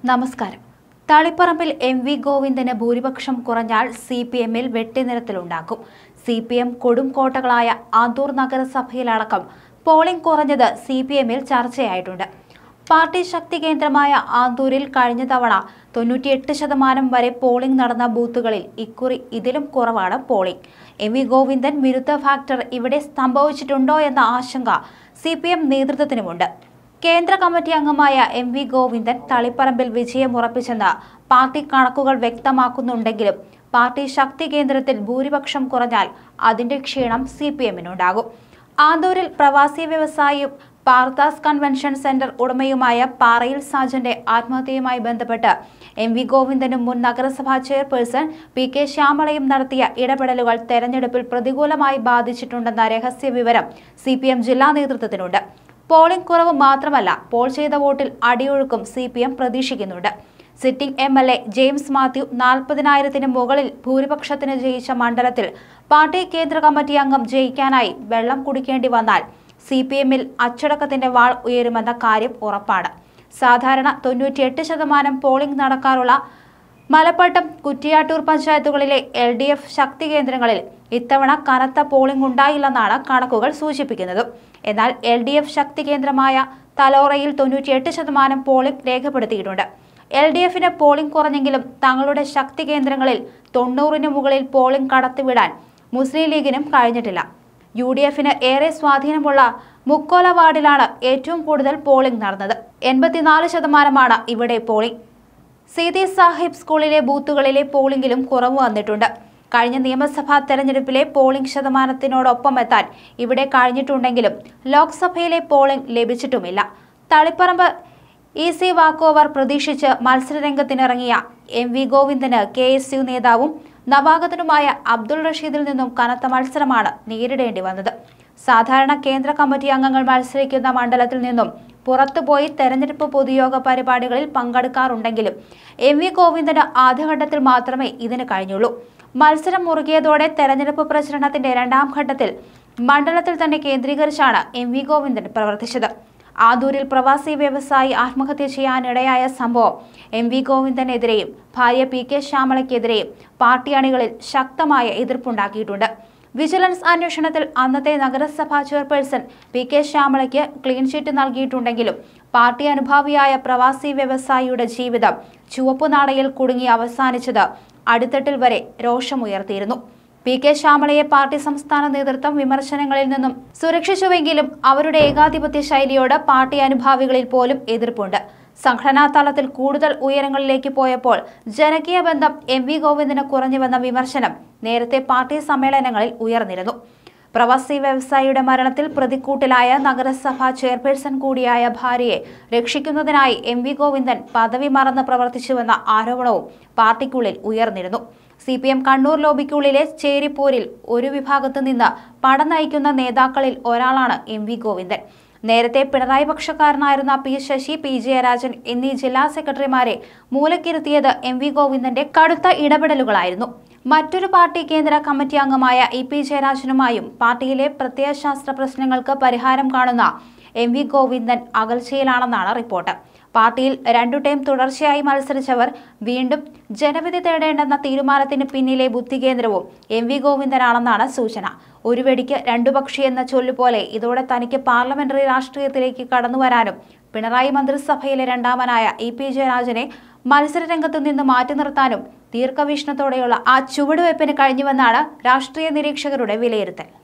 നമസ്കാരം തളിപ്പറമ്പിൽ M V Govindan ഭൂരിപക്ഷം കുറഞ്ഞാൽ സി പി എമ്മിൽ വെട്ടിനിരത്തിലുണ്ടാക്കും സി പി എം കൊടും കോട്ടകളായ ആന്തൂർ നഗരസഭയിലടക്കം പോളിംഗ് കുറഞ്ഞത് സി പി എമ്മിൽ ചർച്ചയായിട്ടുണ്ട് പാർട്ടി ശക്തി കേന്ദ്രമായ ആന്തൂരിൽ കഴിഞ്ഞ തവണ തൊണ്ണൂറ്റിയെട്ട് ശതമാനം വരെ പോളിംഗ് നടന്ന ബൂത്തുകളിൽ ഇക്കുറി ഇതിലും കുറവാണ് പോളിംഗ് എം വി ഗോവിന്ദൻ വിരുദ്ധ ഫാക്ടർ ഇവിടെ സംഭവിച്ചിട്ടുണ്ടോ എന്ന ആശങ്ക സി പി എം നേതൃത്വത്തിനുമുണ്ട് കേന്ദ്ര കമ്മിറ്റി അംഗമായ എം വി ഗോവിന്ദൻ തളിപ്പറമ്പിൽ വിജയമുറപ്പിച്ചെന്ന് പാർട്ടി കണക്കുകൾ വ്യക്തമാക്കുന്നുണ്ടെങ്കിലും പാർട്ടി ശക്തി കേന്ദ്രത്തിൽ ഭൂരിപക്ഷം കുറഞ്ഞാൽ അതിന്റെ ക്ഷീണം സി പി എമ്മിനുണ്ടാകും ആന്തൂരിൽ പ്രവാസി വ്യവസായിയും പാർത്താസ് കൺവെൻഷൻ സെന്റർ ഉടമയുമായ പാറയിൽ സാജന്റെ ആത്മഹത്യയുമായി ബന്ധപ്പെട്ട് എം വി ഗോവിന്ദനും മുൻ നഗരസഭാ ചെയർപേഴ്സൺ പി കെ ശ്യാമളയും നടത്തിയ ഇടപെടലുകൾ തെരഞ്ഞെടുപ്പിൽ പ്രതികൂലമായി ബാധിച്ചിട്ടുണ്ടെന്ന രഹസ്യ വിവരം സി പി എം ജില്ലാ നേതൃത്വത്തിനുണ്ട് പോളിംഗ് കുറവ് മാത്രമല്ല പോൾ ചെയ്ത വോട്ടിൽ അടിയൊഴുക്കും സി പി എം പ്രതീക്ഷിക്കുന്നുണ്ട് sitting M L A James Mathew നാൽപ്പതിനായിരത്തിന് മുകളിൽ ഭൂരിപക്ഷത്തിന് ജയിച്ച മണ്ഡലത്തിൽ പാർട്ടി കേന്ദ്ര കമ്മിറ്റി അംഗം ജയിക്കാനായി വെള്ളം കുടിക്കേണ്ടി വന്നാൽ സി പി എമ്മിൽ അച്ചടക്കത്തിന്റെ വാൾ ഉയരുമെന്ന കാര്യം ഉറപ്പാണ് സാധാരണ തൊണ്ണൂറ്റിയെട്ട് ശതമാനം പോളിംഗ് നടക്കാറുള്ള മലപ്പട്ടം കുറ്റിയാട്ടൂർ പഞ്ചായത്തുകളിലെ എൽ ഡി എഫ് ശക്തി കേന്ദ്രങ്ങളിൽ ഇത്തവണ കനത്ത പോളിംഗ് ഉണ്ടായില്ലെന്നാണ് കണക്കുകൾ സൂചിപ്പിക്കുന്നത് എന്നാൽ എൽ ഡി എഫ് ശക്തി കേന്ദ്രമായ തലോറയിൽ തൊണ്ണൂറ്റിയെട്ട് ശതമാനം പോളിംഗ് രേഖപ്പെടുത്തിയിട്ടുണ്ട് എൽ ഡി എഫിന് പോളിംഗ് കുറഞ്ഞെങ്കിലും തങ്ങളുടെ ശക്തി കേന്ദ്രങ്ങളിൽ തൊണ്ണൂറിന് മുകളിൽ പോളിംഗ് കടത്തിവിടാൻ മുസ്ലിം ലീഗിനും കഴിഞ്ഞിട്ടില്ല യു ഡി എഫിന് ഏറെ സ്വാധീനമുള്ള മുക്കോല വാർഡിലാണ് ഏറ്റവും കൂടുതൽ പോളിംഗ് നടന്നത് എൺപത്തിനാല് ശതമാനമാണ് ഇവിടെ പോളിംഗ് സീതി സാഹിബ് സ്കൂളിലെ ബൂത്തുകളിലെ പോളിംഗിലും കുറവ് വന്നിട്ടുണ്ട് കഴിഞ്ഞ നിയമസഭാ തെരഞ്ഞെടുപ്പിലെ പോളിംഗ് ശതമാനത്തിനോടൊപ്പം എത്താൻ ഇവിടെ കഴിഞ്ഞിട്ടുണ്ടെങ്കിലും ലോക്സഭയിലെ പോളിംഗ് ലഭിച്ചിട്ടുമില്ല തളിപ്പറമ്പ് ഇ സി വാക്കോവർ പ്രതീക്ഷിച്ച് മത്സരരംഗത്തിനിറങ്ങിയ എം വി ഗോവിന്ദന് കെ എസ് യു നേതാവും നവാഗതനുമായ അബ്ദുൾ റഷീദിൽ നിന്നും കനത്ത മത്സരമാണ് നേരിടേണ്ടി വന്നത് സാധാരണ കേന്ദ്ര കമ്മിറ്റി അംഗങ്ങൾ മത്സരിക്കുന്ന മണ്ഡലത്തിൽ നിന്നും പുറത്തുപോയി തെരഞ്ഞെടുപ്പ് പൊതുയോഗ പരിപാടികളിൽ പങ്കെടുക്കാറുണ്ടെങ്കിലും എം വി ഗോവിന്ദന് ആദ്യഘട്ടത്തിൽ മാത്രമേ ഇതിന് കഴിഞ്ഞുള്ളൂ മത്സരം മുറുകിയതോടെ തെരഞ്ഞെടുപ്പ് പ്രചരണത്തിന്റെ രണ്ടാം ഘട്ടത്തിൽ മണ്ഡലത്തിൽ തന്നെ കേന്ദ്രീകരിച്ചാണ് എം വി ഗോവിന്ദൻ പ്രവർത്തിച്ചത് ആദൂരിൽ പ്രവാസി വ്യവസായി ആത്മഹത്യ ചെയ്യാനിടയായ സംഭവം എം വി ഗോവിന്ദനെതിരെയും ഭാര്യ പി കെ ശ്യാമളയ്ക്കെതിരെയും പാർട്ടി അണികളിൽ ശക്തമായ എതിർപ്പുണ്ടാക്കിയിട്ടുണ്ട് വിജിലൻസ് അന്വേഷണത്തിൽ അന്നത്തെ നഗരസഭാ ചെയർപേഴ്സൺ പി കെ ശ്യാമളയ്ക്ക് ക്ലീൻ ചിറ്റ് നൽകിയിട്ടുണ്ടെങ്കിലും പാർട്ടി അനുഭാവിയായ പ്രവാസി വ്യവസായിയുടെ ജീവിതം ചുവപ്പുനാടയിൽ കുടുങ്ങി അവസാനിച്ചത് അടിത്തട്ടിൽ വരെ രോഷമുയർത്തിയിരുന്നു പി കെ ശ്യാമളയെ പാർട്ടി സംസ്ഥാന നേതൃത്വം വിമർശനങ്ങളിൽ നിന്നും സുരക്ഷിച്ചുവെങ്കിലും അവരുടെ ഏകാധിപത്യ ശൈലിയോട് പാർട്ടി അനുഭാവികളിൽ പോലും എതിർപ്പുണ്ട് സംഘടനാ തലത്തിൽ കൂടുതൽ ഉയരങ്ങളിലേക്ക് പോയപ്പോൾ ജനകീയ ബന്ധം എം വി ഗോവിന്ദന് കുറഞ്ഞുവെന്ന വിമർശനം നേരത്തെ പാർട്ടി സമ്മേളനങ്ങളിൽ ഉയർന്നിരുന്നു പ്രവാസി വ്യവസായിയുടെ മരണത്തിൽ പ്രതിക്കൂട്ടിലായ നഗരസഭാ ചെയർപേഴ്സൺ കൂടിയായ ഭാര്യയെ രക്ഷിക്കുന്നതിനായി എം വി ഗോവിന്ദൻ പദവി മറന്ന് പ്രവർത്തിച്ചുവെന്ന ആരോപണവും പാർട്ടിക്കുള്ളിൽ ഉയർന്നിരുന്നു സി പി എം കണ്ണൂർ ലോബിക്കുള്ളിലെ ചേരിപ്പോരിൽ ഒരു വിഭാഗത്തു നിന്ന് പട നയിക്കുന്ന നേതാക്കളിൽ ഒരാളാണ് എം വി ഗോവിന്ദൻ നേരത്തെ പിണറായി പക്ഷക്കാരനായിരുന്ന പി ശശി പി ജയരാജൻ എന്നീ ജില്ലാ സെക്രട്ടറിമാരെ മൂലക്കിരുത്തിയത് എം വി ഗോവിന്ദന്റെ കടുത്ത ഇടപെടലുകളായിരുന്നു മറ്റൊരു പാർട്ടി കേന്ദ്ര കമ്മിറ്റി അംഗമായ ഇ പി ജയരാജനുമായും പാർട്ടിയിലെ പ്രത്യയശാസ്ത്ര പ്രശ്നങ്ങൾക്ക് പരിഹാരം കാണുന്ന എം വി ഗോവിന്ദൻ അകൽച്ചയിലാണെന്നാണ് റിപ്പോർട്ട് പാർട്ടിയിൽ രണ്ടു ടൈം തുടർച്ചയായി മത്സരിച്ചവർ വീണ്ടും ജനവിധി തേടേണ്ടെന്ന തീരുമാനത്തിന് പിന്നിലെ ബുദ്ധികേന്ദ്രവും എം വി ഗോവിന്ദനാണെന്നാണ് സൂചന ഒരു വെടിക്ക് രണ്ടു പക്ഷി എന്ന ചൊല്ലുപോലെ ഇതോടെ തനിക്ക് പാർലമെന്ററി രാഷ്ട്രീയത്തിലേക്ക് കടന്നുവരാനും പിണറായി മന്ത്രിസഭയിലെ രണ്ടാമനായ ഇ പി ജയരാജനെ മത്സരരംഗത്തു നിന്ന് മാറ്റി നിർത്താനും ദീർഘവീക്ഷണത്തോടെയുള്ള ആ ചുവടുവയ്പ്പിന് കഴിഞ്ഞുവെന്നാണ് രാഷ്ട്രീയ നിരീക്ഷകരുടെ വിലയിരുത്തൽ